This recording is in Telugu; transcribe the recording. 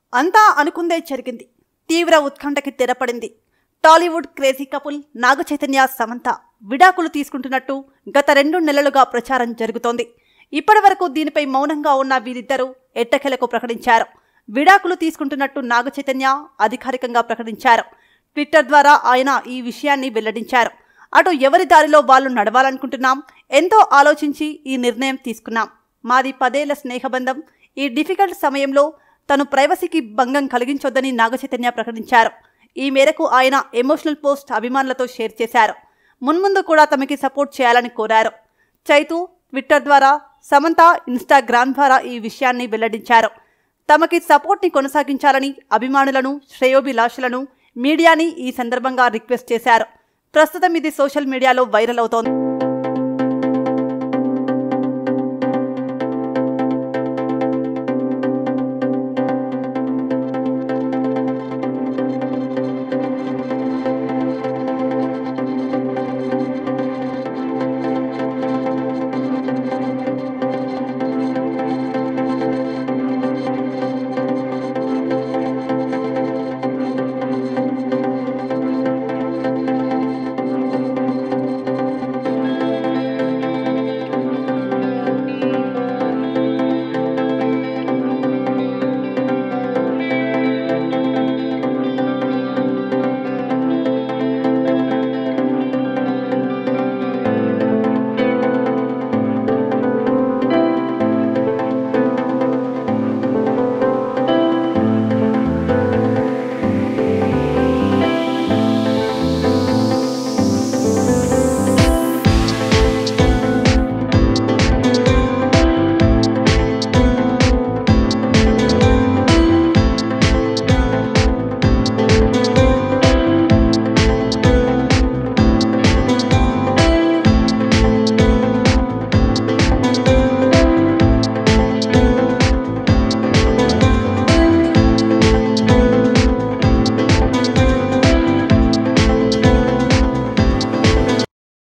అంతా అనుకుందే జరిగింది తీవ్ర ఉత్కంఠకి తెరపడింది Tollywood crazy couple Naga Chaitanya Samantha విడాకులు తీసుకుంటున్నట్టు గత రెండు నెలలుగా ప్రచారం జరుగుతోంది ఇప్పటి వరకు దీనిపై మౌనంగా ఉన్న వీరిద్దరూ ఎట్టకెలకు ప్రకటించారు విడాకులు తీసుకుంటున్నట్టు నాగ చైతన్య అధికారికంగా ప్రకటించారు ట్విట్టర్ ద్వారా ఆయన ఈ విషయాన్ని వెల్లడించారు అటు ఎవరి దారిలో వాళ్ళు నడవాలనుకుంటున్నాం ఎంతో ఆలోచించి ఈ నిర్ణయం తీసుకున్నాం మాది పదేళ్ల స్నేహబంధం ఈ డిఫికల్ట్ సమయంలో తను ప్రైవసీకి భంగం కలిగించొద్దని నాగచైతన్య ప్రకటించారు ఈ మేరకు ఆయన ఎమోషనల్ పోస్ట్ అభిమానులతో షేర్ చేశారు మున్ముందు కూడా తమకి సపోర్ట్ చేయాలని కోరారు చైతు ట్విట్టర్ ద్వారా సమంత ఇన్స్టాగ్రామ్ ద్వారా ఈ విషయాన్ని వెల్లడించారు తమకి సపోర్ట్ని కొనసాగించాలని అభిమానులను శ్రేయోభిలాషులను మీడియాని ఈ సందర్భంగా రిక్వెస్ట్ చేశారు ప్రస్తుతం ఇది సోషల్ మీడియాలో వైరల్ అవుతోంది